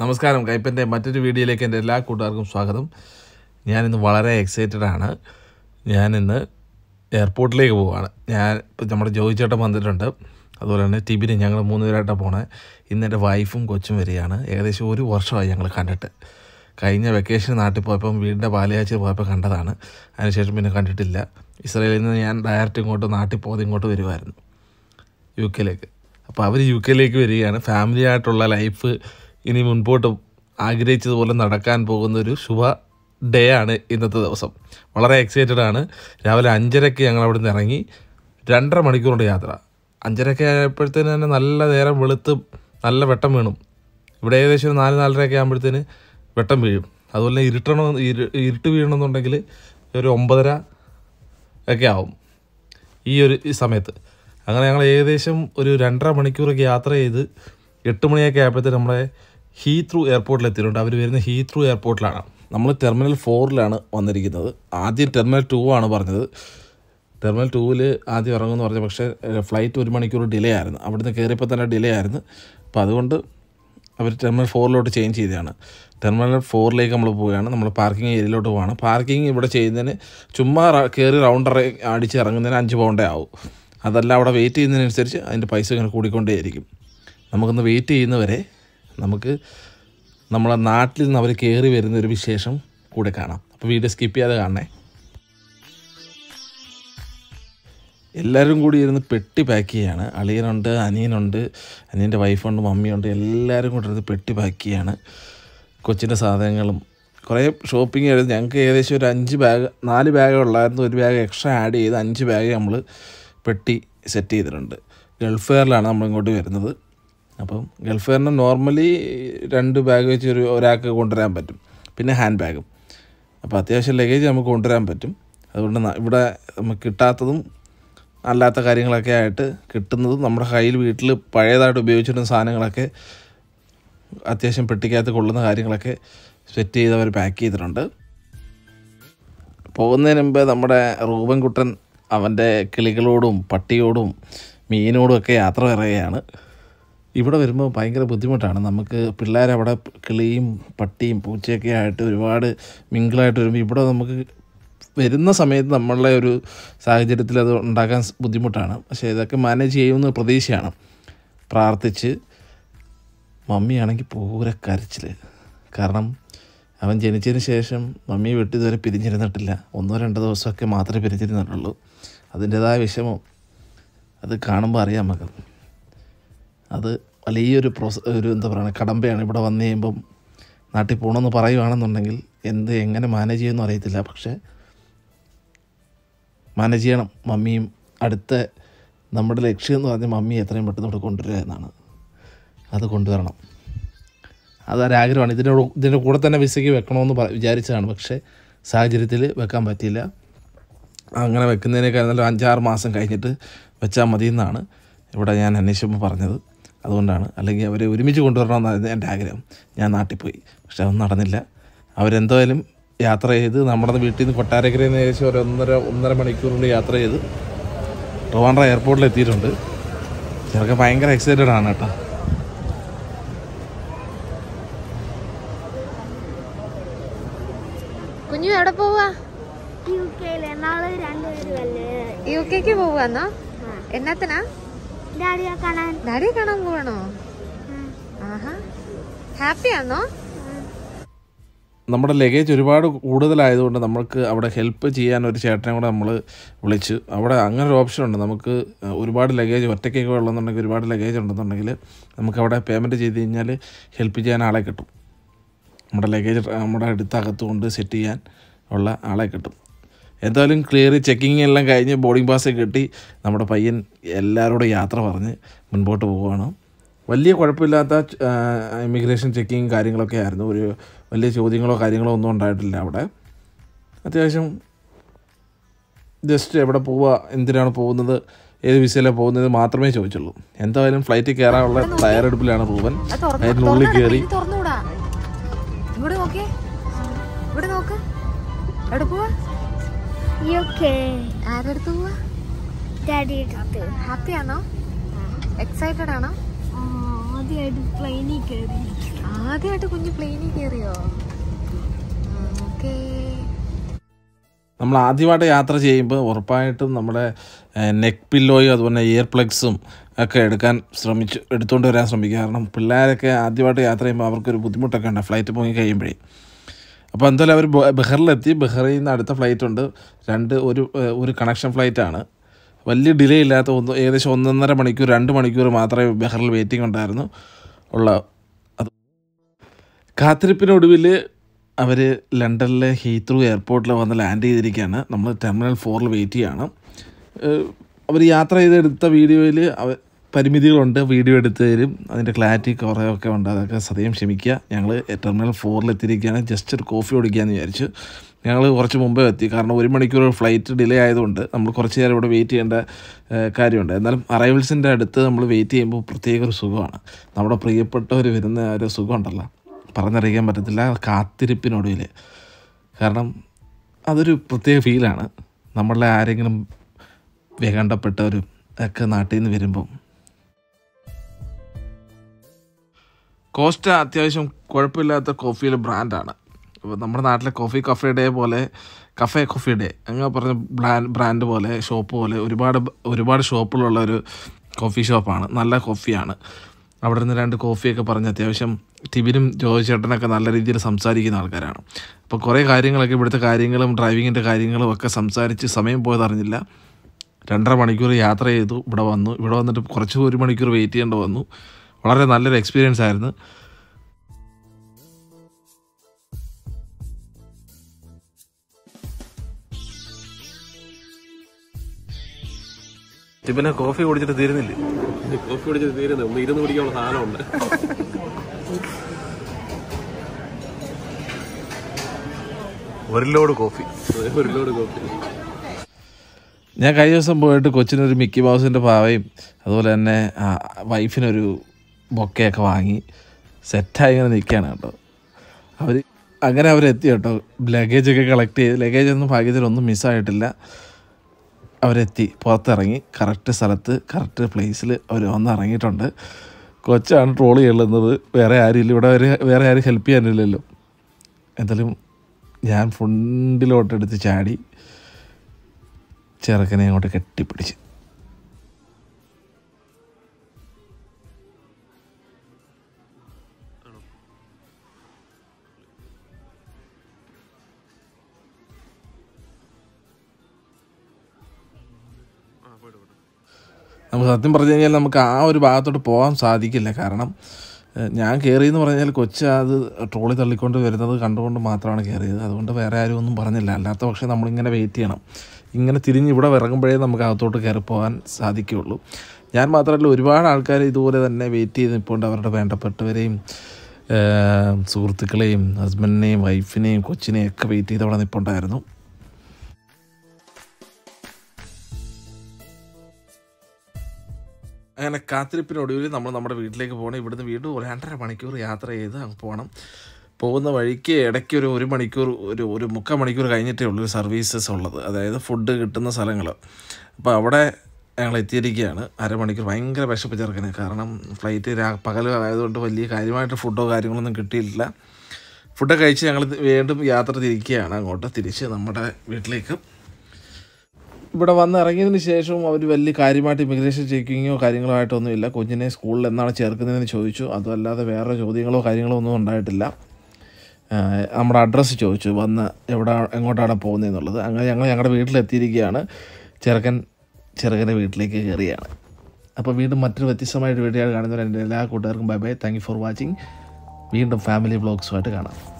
നമസ്കാരം കൈപ്പൻ്റെ മറ്റൊരു വീഡിയോയിലേക്ക് എൻ്റെ എല്ലാ കൂട്ടുകാർക്കും സ്വാഗതം ഞാനിന്ന് വളരെ എക്സൈറ്റഡ് ആണ് ഞാനിന്ന് എയർപോർട്ടിലേക്ക് പോവുകയാണ് ഞാൻ ഇപ്പം നമ്മുടെ ജോയി ചേട്ടൻ വന്നിട്ടുണ്ട് അതുപോലെ തന്നെ ടിബിന് ഞങ്ങൾ മൂന്ന് പേരായിട്ടാണ് പോണേ ഇന്ന് എൻ്റെ വൈഫും കൊച്ചും വരികയാണ് ഏകദേശം ഒരു വർഷമായി ഞങ്ങൾ കണ്ടിട്ട് കഴിഞ്ഞ വെക്കേഷൻ നാട്ടിൽ പോയപ്പം വീടിൻ്റെ പാലയാച്ചിൽ പോയപ്പോൾ കണ്ടതാണ് അതിനുശേഷം പിന്നെ കണ്ടിട്ടില്ല ഇസ്രായേലിൽ നിന്ന് ഞാൻ ഡയറക്റ്റ് ഇങ്ങോട്ട് നാട്ടിൽ പോകാതെ ഇങ്ങോട്ട് വരുമായിരുന്നു യു കെയിലേക്ക് അപ്പോൾ അവർ യു കെയിലേക്ക് വരികയാണ് ഫാമിലി ആയിട്ടുള്ള ലൈഫ് ഇനി മുൻപോട്ട് ആഗ്രഹിച്ചതുപോലെ നടക്കാൻ പോകുന്ന ഒരു ശുഭ ഡേ ആണ് ഇന്നത്തെ ദിവസം വളരെ എക്സൈറ്റഡ് ആണ് രാവിലെ അഞ്ചരയ്ക്ക് ഞങ്ങൾ അവിടെ നിന്ന് ഇറങ്ങി രണ്ടര മണിക്കൂറുണ്ട് യാത്ര അഞ്ചരയ്ക്ക് ആയപ്പോഴത്തേന് തന്നെ നല്ല നേരം വെളുത്ത് നല്ല വെട്ടം വീണു ഇവിടെ ഏകദേശം ഒരു നാല് നാലരയൊക്കെ ആകുമ്പോഴത്തേന് വെട്ടം വീഴും അതുപോലെ തന്നെ ഇരുട്ടണം ഇരു ഇരുട്ട് വീഴണമെന്നുണ്ടെങ്കിൽ ഒരു ഒമ്പതര ഒക്കെ ആവും ഈ ഒരു ഈ സമയത്ത് അങ്ങനെ ഞങ്ങൾ ഏകദേശം ഒരു രണ്ടര മണിക്കൂറൊക്കെ യാത്ര ചെയ്ത് എട്ട് മണിയൊക്കെ ആയപ്പോഴത്തേക്ക് നമ്മുടെ ഹീത്രൂ എയർപോർട്ടിൽ എത്തിയിട്ടുണ്ട് അവർ വരുന്ന ഹീത്രൂ എയർപോർട്ടിലാണ് നമ്മൾ ടെർമിനൽ ഫോറിലാണ് വന്നിരിക്കുന്നത് ആദ്യം ടെർമിനൽ ടു ആണ് പറഞ്ഞത് ടെർമിനൽ ടൂവിൽ ആദ്യം ഇറങ്ങുമെന്ന് പറഞ്ഞു പക്ഷേ ഫ്ലൈറ്റ് ഒരു മണിക്കൂർ ഡിലേ ആയിരുന്നു അവിടുന്ന് കയറിയപ്പോൾ തന്നെ ഡിലേ ആയിരുന്നു അപ്പോൾ അതുകൊണ്ട് അവർ ടെർമിനൽ ഫോറിലോട്ട് ചേഞ്ച് ചെയ്തതാണ് ടെർമിനൽ ഫോറിലേക്ക് നമ്മൾ പോവുകയാണ് നമ്മൾ പാർക്കിംഗ് ഏരിയയിലോട്ട് പോവാണ് പാർക്കിംഗ് ഇവിടെ ചെയ്യുന്നതിന് ചുമ്മാ റ- കയറി റൗണ്ടർ അടിച്ച് ഇറങ്ങുന്നതിന് അഞ്ച് പൗണ്ടേ ആവും അതല്ല അവിടെ വെയിറ്റ് ചെയ്യുന്നതിനനുസരിച്ച് അതിൻ്റെ പൈസ ഇങ്ങനെ കൂടിക്കൊണ്ടേയിരിക്കും നമുക്കൊന്ന് വെയിറ്റ് ചെയ്യുന്നവരെ നമുക്ക് നമ്മളെ നാട്ടിൽ നിന്ന് അവർ കയറി വരുന്ന ഒരു വിശേഷം കൂടെ കാണാം അപ്പോൾ വീഡിയോ സ്കിപ്പ് ചെയ്യാതെ കാണണേ എല്ലാവരും കൂടി ഇരുന്ന് പെട്ടി പാക്ക് ചെയ്യാണ് അളിയനുണ്ട് അനിയനുണ്ട് അനിയൻ്റെ വൈഫുണ്ട് മമ്മിയുണ്ട് എല്ലാവരും കൂടി ഇരുന്ന് പെട്ടി പാക്ക് ചെയ്യാണ് കൊച്ചിൻ്റെ സാധനങ്ങളും കുറേ ഷോപ്പിംഗ് ആയിരുന്നു ഞങ്ങൾക്ക് ഏകദേശം ഒരു അഞ്ച് ബാഗ് നാല് ബാഗ് ഉള്ളായിരുന്നു ഒരു ബാഗ് എക്സ്ട്രാ ആഡ് ചെയ്ത് അഞ്ച് ബാഗ് നമ്മൾ പെട്ടി സെറ്റ് ചെയ്തിട്ടുണ്ട് ഗൾഫ് എയറിലാണ് നമ്മൾ ഇങ്ങോട്ട് വരുന്നത് അപ്പം ഗൾഫ് എയറിന് നോർമലി രണ്ട് ബാഗ് വെച്ച് ഒരു ഒരാൾക്ക് കൊണ്ടുവരാൻ പറ്റും പിന്നെ ഹാൻഡ് ബാഗും അപ്പോൾ അത്യാവശ്യം ലഗേജ് നമുക്ക് കൊണ്ടുവരാൻ പറ്റും അതുകൊണ്ട് ന- ഇവിടെ നമുക്ക് കിട്ടാത്തതും അല്ലാത്ത കാര്യങ്ങളൊക്കെ ആയിട്ട് കിട്ടുന്നതും നമ്മുടെ കയ്യിൽ വീട്ടിൽ പഴയതായിട്ട് ഉപയോഗിച്ചിരുന്ന സാധനങ്ങളൊക്കെ അത്യാവശ്യം പെട്ടിക്കകത്ത് കൊള്ളുന്ന കാര്യങ്ങളൊക്കെ സെറ്റ് ചെയ്ത് അവർ പാക്ക് ചെയ്തിട്ടുണ്ട് പോകുന്നതിന് മുമ്പ് നമ്മുടെ റൂബൻ കുട്ടൻ അവൻ്റെ കിളികളോടും പട്ടിയോടും മീനോടും ഒക്കെ യാത്ര പറയുകയാണ് ഇവിടെ വരുമ്പോൾ ഭയങ്കര ബുദ്ധിമുട്ടാണ് നമുക്ക് പിള്ളേരവിടെ കിളിയും പട്ടിയും പൂച്ചയൊക്കെ ആയിട്ട് ഒരുപാട് മിങ്കിളായിട്ട് വരുമ്പോൾ ഇവിടെ നമുക്ക് വരുന്ന സമയത്ത് നമ്മളുടെ ഒരു സാഹചര്യത്തിൽ അത് ഉണ്ടാക്കാൻ സ് ബുദ്ധിമുട്ടാണ് പക്ഷേ ഇതൊക്കെ മാനേജ് ചെയ്യുമെന്ന് പ്രതീക്ഷയാണ് പ്രാർത്ഥിച്ച് മമ്മിയാണെങ്കിൽ പൂര കരച്ചിൽ കാരണം അവൻ ജനിച്ചതിന് ശേഷം മമ്മി വിട്ട് ഇതുവരെ പിരിഞ്ഞിരുന്നിട്ടില്ല ഒന്നോ രണ്ടോ ദിവസമൊക്കെ മാത്രമേ പിരിഞ്ഞിരുന്നിട്ടുള്ളൂ അതിൻ്റെതായ വിഷമം അത് കാണുമ്പോൾ അറിയാം നമുക്ക് അത് വലിയൊരു പ്രോസ ഒരു എന്താ പറയുക കടമ്പയാണ് ഇവിടെ വന്നു കഴിയുമ്പം നാട്ടിൽ പോകണമെന്ന് പറയുവാണെന്നുണ്ടെങ്കിൽ എന്ത് എങ്ങനെ മാനേജ് ചെയ്യുമെന്ന് അറിയത്തില്ല പക്ഷേ മാനേജ് ചെയ്യണം മമ്മിയും അടുത്ത നമ്മുടെ ലക്ഷ്യം എന്ന് പറഞ്ഞാൽ മമ്മി എത്രയും പെട്ടെന്ന് ഇവിടെ കൊണ്ടുവരിക എന്നാണ് അത് കൊണ്ടുവരണം അതൊരാഗ്രഹമാണ് ഇതിനോട് ഇതിൻ്റെ കൂടെ തന്നെ വിസയ്ക്ക് വെക്കണമെന്ന് പറ- വിചാരിച്ചതാണ് പക്ഷേ സാഹചര്യത്തിൽ വെക്കാൻ പറ്റിയില്ല അങ്ങനെ വെക്കുന്നതിനേക്കാൾ നല്ല അഞ്ചാറ് മാസം കഴിഞ്ഞിട്ട് വെച്ചാൽ മതി എന്നാണ് ഇവിടെ ഞാൻ അന്വേഷിച്ചപ്പോൾ പറഞ്ഞത് അതുകൊണ്ടാണ് അല്ലെങ്കിൽ അവരെ ഒരുമിച്ച് കൊണ്ടുവരണമെന്നായിരുന്നു എൻ്റെ ആഗ്രഹം ഞാൻ നാട്ടിൽ പോയി പക്ഷെ അതൊന്നും നടന്നില്ല അവരെന്തായാലും യാത്ര ചെയ്ത് നമ്മുടെ വീട്ടിൽ നിന്ന് കൊട്ടാരക്കരയിൽ നിന്ന് ഏകദേശം ഒരു ഒന്നര ഒന്നര മണിക്കൂറിൻ്റെ യാത്ര ചെയ്ത് ട്രിവാൻഡ്ര എയർപോർട്ടിൽ എത്തിയിട്ടുണ്ട് ചെറുക്കൻ ഭയങ്കര എക്സൈറ്റഡ് ആണ് കേട്ടോ കുഞ്ഞു എവിടെ പോവാ യു കെയില് നാളെ രണ്ടുപേരും അല്ലേ യു കെക്ക് പോവാന്നോ എന്നത്തിനാ ഡാഡിയെ കാണാൻ ഡാഡിയെ കാണാൻ പോവാണോ ആഹാ ഹാപ്പിയാന്നോ നമ്മുടെ ലഗേജ് ഒരുപാട് കൂടുതലായതുകൊണ്ട് നമുക്ക് അവിടെ ഹെൽപ്പ് ചെയ്യാൻ ഒരു ചേട്ടനെ കൂടെ നമ്മൾ വിളിച്ചു അവിടെ അങ്ങനെ ഒരു ഓപ്ഷൻ ഉണ്ട് നമുക്ക് ഒരുപാട് ലഗേജ് ഒറ്റയ്ക്കൊക്കെ ഉള്ളതെന്നുണ്ടെങ്കിൽ ഒരുപാട് ലഗേജ് ഉണ്ടെന്നുണ്ടെങ്കിൽ നമുക്ക് അവിടെ പേയ്മെൻറ്റ് ചെയ്ത് കഴിഞ്ഞാൽ ഹെൽപ്പ് ചെയ്യാൻ ആളെ കിട്ടും നമ്മുടെ ലഗേജ് നമ്മുടെ അടുത്തകത്ത് കൊണ്ട് സെറ്റ് ചെയ്യാൻ ഉള്ള ആളെ കിട്ടും എന്തായാലും ക്ലിയർ ചെക്കിങ് എല്ലാം കഴിഞ്ഞ് ബോർഡിംഗ് പാസ് കിട്ടി നമ്മുടെ പയ്യൻ എല്ലാവരോടും യാത്ര പറഞ്ഞ് മുൻപോട്ട് പോവുകയാണ് വലിയ കുഴപ്പമില്ലാത്ത ഇമിഗ്രേഷൻ ചെക്കിങ് കാര്യങ്ങളൊക്കെ ആയിരുന്നു ഒരു വലിയ ചോദ്യങ്ങളോ കാര്യങ്ങളോ ഒന്നും ഉണ്ടായിട്ടില്ല അവിടെ അത്യാവശ്യം ജസ്റ്റ് എവിടെ പോവുക എന്തിനാണ് പോകുന്നത് ഏത് വിസയിലാണ് പോകുന്നത് മാത്രമേ ചോദിച്ചുള്ളൂ എന്തായാലും ഫ്ലൈറ്റിൽ കയറാനുള്ള തയ്യാറെടുപ്പിലാണ് റൂബൻ അത് തുറന്ന് അതിനുള്ളിൽ തുറന്നിടാം, കയറി ഇനി തുറന്നുകൂടാ ഇവിടെ നോക്കേ ഇവിടെ നോക്ക് എവിടെ പോവാ യു കെ ആരുടെ അടുത്ത് പോവാ ഡാഡി എടുത്ത് ഹാപ്പിയാണോ എക്സൈറ്റഡ് ആണോ ആദ്യമായിട്ട് പ്ലെയിനിൽ കയറി ആ ആദ്യമായിട്ട് കുഞ്ഞ് പ്ലെയിനിൽ കയറിയോ ഓക്കേ നമ്മൾ ആദ്യമായിട്ട് യാത്ര ചെയ്യുമ്പോൾ ഉറപ്പായിട്ടും നമ്മുടെ നെക്ക് പില്ലോയും അതുപോലെ ഇയർ പ്ലഗ്സും ഒക്കെ എടുക്കാൻ ശ്രമിച്ചു എടുത്തുകൊണ്ട് വരാൻ ശ്രമിക്കുക കാരണം പിള്ളേരൊക്കെ ആദ്യമായിട്ട് യാത്ര ചെയ്യുമ്പോൾ അവർക്കൊരു ബുദ്ധിമുട്ടൊക്കെ ഉണ്ട് ഫ്ലൈറ്റ് പോയി കഴിയുമ്പോഴേ അപ്പോൾ എന്തായാലും അവർ ബ- ബഹറിലെത്തി ബഹറിൽ നിന്ന് അടുത്ത ഫ്ലൈറ്റ് ഉണ്ട് രണ്ട് ഒരു ഏഹ്, ഒരു കണക്ഷൻ ഫ്ലൈറ്റാണ് വലിയ ഡിലേ ഇല്ലാത്ത ഒന്ന് ഏകദേശം ഒന്നൊന്നര മണിക്കൂർ രണ്ട് മണിക്കൂർ മാത്രമേ ബഹറിൽ വെയിറ്റിംഗ് ഉണ്ടായിരുന്നു ഉള്ള അത് കാത്തിരിപ്പിനൊടുവിൽ അവർ ലണ്ടനിലെ ഹീത്രൂ എയർപോർട്ടിൽ വന്ന് ലാൻഡ് ചെയ്തിരിക്കുകയാണ് നമ്മൾ ടെർമിനൽ ഫോറിൽ വെയിറ്റ് ചെയ്യാണ് അവർ യാത്ര ചെയ്തെടുത്ത വീഡിയോയിൽ അവ പരിമിതികളുണ്ട് വീഡിയോ എടുത്ത് തരും അതിൻ്റെ ക്ലാരിറ്റി കുറേയൊക്കെ ഉണ്ട് അതൊക്കെ സദയം ക്ഷമിക്കുക ഞങ്ങൾ ടെർമിനൽ ഫോറിൽ എത്തിയിരിക്കുകയാണ് ജസ്റ്റ് ഒരു കോഫി കുടിക്കാമെന്ന് വിചാരിച്ചു ഞങ്ങൾ കുറച്ച് മുമ്പേ എത്തി കാരണം ഒരു മണിക്കൂർ ഫ്ലൈറ്റ് ഡിലേ ആയതുകൊണ്ട് നമ്മൾ കുറച്ച് നേരം ഇവിടെ വെയിറ്റ് ചെയ്യേണ്ട ഏഹ്, കാര്യമുണ്ട് എന്നാലും അറൈവൽസിൻ്റെ അടുത്ത് നമ്മൾ വെയിറ്റ് ചെയ്യുമ്പോൾ പ്രത്യേക ഒരു സുഖമാണ് നമ്മുടെ പ്രിയപ്പെട്ടവർ വരുന്ന ആ ഒരു സുഖമുണ്ടല്ലോ പറഞ്ഞറിയിക്കാൻ പറ്റത്തില്ല കാത്തിരിപ്പിനൊടുവിൽ കാരണം അതൊരു പ്രത്യേക ഫീലാണ് നമ്മളെ ആരെങ്കിലും വേണ്ടപ്പെട്ടവരും ഒക്കെ നാട്ടിൽ നിന്ന് വരുമ്പം കോസ്റ്റ അത്യാവശ്യം കുഴപ്പമില്ലാത്ത കോഫിയിലെ ബ്രാൻഡാണ് ഇപ്പോൾ നമ്മുടെ നാട്ടിലെ കോഫി കഫേ ഡേ പോലെ കഫേ കോഫി ഡേ അങ്ങനെ പറഞ്ഞ ബ്രാൻഡ് ബ്രാൻഡ് പോലെ ഷോപ്പ് പോലെ ഒരുപാട് ഒരുപാട് ഷോപ്പുകളുള്ള ഒരു കോഫി ഷോപ്പാണ് നല്ല കോഫിയാണ് അവിടെ നിന്ന് രണ്ട് കോഫിയൊക്കെ പറഞ്ഞ് അത്യാവശ്യം ടിബിനും ജോയ് ചേട്ടനൊക്കെ നല്ല രീതിയിൽ സംസാരിക്കുന്ന ആൾക്കാരാണ് അപ്പോൾ കുറേ കാര്യങ്ങളൊക്കെ ഇവിടുത്തെ കാര്യങ്ങളും ഡ്രൈവിങ്ങിൻ്റെ കാര്യങ്ങളും ഒക്കെ സംസാരിച്ച് സമയം പോയത് അറിഞ്ഞില്ല രണ്ടര മണിക്കൂർ യാത്ര ചെയ്തു ഇവിടെ വന്നു ഇവിടെ വന്നിട്ട് കുറച്ച് ഒരു മണിക്കൂർ വെയിറ്റ് ചെയ്യേണ്ടി വന്നു വളരെ നല്ലൊരു എക്സ്പീരിയൻസ് ആയിരുന്നു ടിബിനെ കോഫി കുടിച്ചിട്ട് തീരുന്നില്ലേ കോഫി കുടിച്ചത് തീരുന്നത് ഒന്ന് ഇരുന്ന് കുടിക്കാനുള്ള സാധനമുണ്ട് ഒരു ലോഡ് കോഫി ഒരു ലോഡ് കോഫി ഞാൻ കഴിഞ്ഞ ദിവസം പോയിട്ട് കൊച്ചിനൊരു മിക്കി മൗസിൻ്റെ പാവയും അതുപോലെ തന്നെ ആ, വൈഫിനൊരു ബൊക്കയൊക്കെ വാങ്ങി സെറ്റായി ഇങ്ങനെ നിൽക്കുകയാണ് കേട്ടോ അവർ അങ്ങനെ അവരെത്തി കേട്ടോ ലഗേജൊക്കെ കളക്ട് ചെയ്ത് ലഗേജ് ഒന്നും ഭാഗ്യത്തിലൊന്നും മിസ്സായിട്ടില്ല അവരെത്തി പുറത്തിറങ്ങി കറക്റ്റ് സ്ഥലത്ത് കറക്റ്റ് പ്ലേസിൽ അവർ വന്ന് ഇറങ്ങിയിട്ടുണ്ട് കൊച്ചാണ് ട്രോള് ചെയ്യുന്നത് വേറെ ആരുമില്ല ഇവിടെ ഒരു വേറെ ആരും ഹെൽപ്പ് ചെയ്യാനില്ലല്ലോ എന്തായാലും ഞാൻ ഫ്രണ്ടിലോട്ടെടുത്ത് ചാടി ചെറുക്കനെ അങ്ങോട്ട് കെട്ടിപ്പിടിച്ച് നമുക്ക് സത്യം പറഞ്ഞു കഴിഞ്ഞാൽ നമുക്ക് ആ ഒരു ഭാഗത്തോട്ട് പോകാൻ സാധിക്കില്ല കാരണം ഏഹ്, ഞാൻ കയറിയെന്ന് പറഞ്ഞാൽ കൊച്ച് അത് ട്രോളി തള്ളിക്കൊണ്ട് വരുന്നത് കണ്ടുകൊണ്ട് മാത്രമാണ് കയറിയത് അതുകൊണ്ട് വേറെ ആരും ഒന്നും പറഞ്ഞില്ല അല്ലാത്ത പക്ഷേ നമ്മളിങ്ങനെ വെയിറ്റ് ചെയ്യണം ഇങ്ങനെ തിരിഞ്ഞ് ഇവിടെ ഇറങ്ങുമ്പോഴേ നമുക്ക് അകത്തോട്ട് കയറി പോകാൻ സാധിക്കുകയുള്ളൂ ഞാൻ മാത്രമല്ല ഒരുപാട് ആൾക്കാർ ഇതുപോലെ തന്നെ വെയിറ്റ് ചെയ്ത് നിൽപ്പുണ്ട് അവരുടെ വേണ്ടപ്പെട്ടവരെയും ഏഹ്, സുഹൃത്തുക്കളെയും ഹസ്ബൻഡിനെയും വൈഫിനെയും കൊച്ചിനെയും ഒക്കെ വെയിറ്റ് ചെയ്ത് അവിടെ നിൽപ്പുണ്ടായിരുന്നു അങ്ങനെ കാത്തിരിപ്പിനൊടുവിൽ നമ്മൾ നമ്മുടെ വീട്ടിലേക്ക് പോകണം ഇവിടുന്ന് വീണ്ടും ഒരു രണ്ടര മണിക്കൂർ യാത്ര ചെയ്ത് അങ്ങ് പോകണം പോകുന്ന വഴിക്ക് ഇടയ്ക്ക് ഒരു ഒരു മണിക്കൂർ ഒരു ഒരു മുക്കാൽ മണിക്കൂർ കഴിഞ്ഞിട്ടേ ഉള്ളൂ സർവീസസ് ഉള്ളത് അതായത് ഫുഡ് കിട്ടുന്ന സ്ഥലങ്ങൾ അപ്പോൾ അവിടെ ഞങ്ങൾ എത്തിയിരിക്കുകയാണ് അരമണിക്കൂർ ഭയങ്കര വിശപ്പ് ചെറുക്കന് കാരണം ഫ്ലൈറ്റ് രാ പകൽ ആയതുകൊണ്ട് വലിയ കാര്യമായിട്ട് ഫുഡോ കാര്യങ്ങളൊന്നും കിട്ടിയിട്ടില്ല ഫുഡ് കഴിച്ച് ഞങ്ങൾ വീണ്ടും യാത്ര തിരിക്കുകയാണ് അങ്ങോട്ട് തിരിച്ച് നമ്മുടെ വീട്ടിലേക്ക് ഇവിടെ വന്ന് ഇറങ്ങിയതിന് ശേഷവും അവർ വലിയ കാര്യമായിട്ട് ഇമിഗ്രേഷൻ ചെക്കിങ്ങോ കാര്യങ്ങളോ ആയിട്ടൊന്നുമില്ല കുഞ്ഞിനെ സ്കൂളിൽ എന്നാണ് ചേർക്കുന്നതെന്ന് ചോദിച്ചു അതല്ലാതെ വേറെ ചോദ്യങ്ങളോ കാര്യങ്ങളോ ഒന്നും ഉണ്ടായിട്ടില്ല ആഹ് നമ്മുടെ അഡ്രസ്സ് ചോദിച്ചു വന്ന് എവിടെ എങ്ങോട്ടാണ് പോകുന്നതെന്നുള്ളത് അങ്ങനെ ഞങ്ങൾ ഞങ്ങളുടെ വീട്ടിലെത്തിയിരിക്കുകയാണ് ചെറുക്കൻ ചെറുക്കൻ്റെ വീട്ടിലേക്ക് കയറിയാണ് അപ്പോൾ വീണ്ടും മറ്റൊരു വ്യത്യസ്തമായിട്ട് വീഡിയോ കാണുന്നവർ എൻ്റെ എല്ലാ കൂട്ടുകാർക്കും bye bye thank you for watching വീണ്ടും ഫാമിലി വ്ളോഗ്സുമായിട്ട് കാണാം